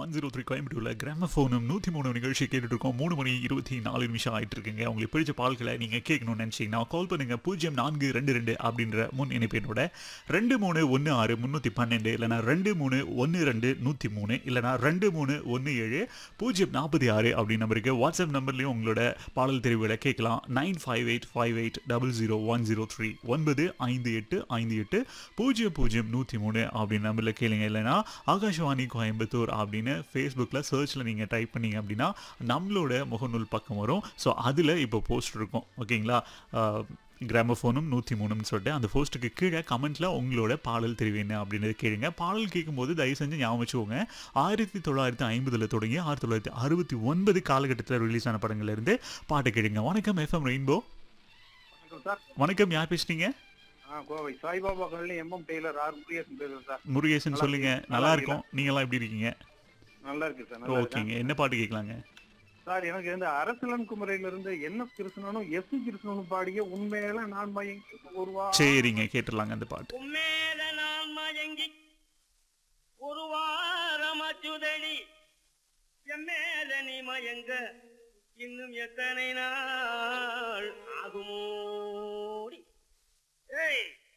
One zero three கோயம்புத்தூர்ல கிராமஃபோனும் நூற்றி மூணு நிகழ்ச்சி கேட்டுட்டு இருக்கோம் மூணு மணி இருபத்தி நாலு நிமிஷம் ஆயிட்டு இருக்குங்க உங்களுக்கு பிடிச்ச பால்களை நீங்கள் கேட்கணும்னு நினச்சிங்கன்னா கால் பண்ணுங்க பூஜ்ஜியம் நான்கு ரெண்டு ரெண்டு அப்படின்ற முன் இணைப்பினோட ரெண்டு மூணு ஒன்று ஆறு முந்நூற்றி பன்னெண்டு இல்லைனா ரெண்டு மூணு ஒன்று ரெண்டு நூற்றி மூணு இல்லைனா ரெண்டு மூணு ஒன்று ஏழு பூஜ்ஜியம் நாற்பத்தி ஆறு அப்படின்னு நம்பருக்கு வாட்ஸ்அப் நம்பர்லேயும் உங்களோட பாடல் தெரிவுகளை கேட்கலாம் nine five eight five eight double zero one zero three ஒன்பது ஐந்து எட்டு ஐந்து எட்டு பூஜ்ஜியம் பூஜ்ஜியம் நூற்றி மூணு அப்படின்னு நம்பரில் கேளுங்க இல்லைன்னா ஆகாஷவாணி கோயம்புத்தூர் அப்படின்னு ஃபேஸ்புக்கில் சர்ச்சில் நீங்கள் டைப் பண்ணீங்க அப்படின்னா நம்மளோட முகநூல் பக்கம் வரும் ஸோ அதில் இப்போ போஸ்ட் இருக்கும் ஓகேங்களா கிராமஃபோனும் நூற்றி மூணுன்னு சொல்லிட்டு அந்த போஸ்ட்டுக்கு கீழே கமெண்ட்டில் உங்களோட பாடல் தெரிவு என்ன அப்படின்றது கேளுங்க பாடல் கேட்கும்போது தயவு செஞ்சு ஞாபகம் வச்சுக்கோங்க ஆயிரத்தி தொள்ளாயிரத்தி ஐம்பதில் தொடங்கி ஆயிரத்தி தொள்ளாயிரத்தி அறுபத்தி ஒன்பது காலகட்டத்தில் ரிலீஸ் ஆன படங்கள்ல இருந்து பாட்டு கேளுங்க வணக்கம் எஃப்எம் ரெயின்போ வணக்கம் சார் வணக்கம் யார் பேசுறீங்க ஆ Kovai Saibaba colony MM tailor R Murugesan பேசுறேன் சார் முருகேசன் நல்லா சொல்லுங்க இருக்கீங்க. நல்லா நல்லா இருக்கும் நீங்களாம் எப்படி இருக்கீங்க நல்லா இருக்கு சார் நல்லா இருக்கேன் ஓகேங்க என்ன பாட்டு கேட்கலாங்க சார் எனக்கு இந்த அரசலன் குமரையில இருந்து என் எஸ் கிருஷ்ணனும் எஸ் கிருஷ்ணனும் பாடிய உண்மையில நான் மயங்கி ஒருவா சரிங்க கேட்டுடலாங்க அந்த பாட்டு உம்மேல நான் மயங்கி ஒரு வாரம் அச்சுதடி எம்மேல நீ மயங்க இன்னும் எத்தனை நாள் ஆகுமோடி ஏய்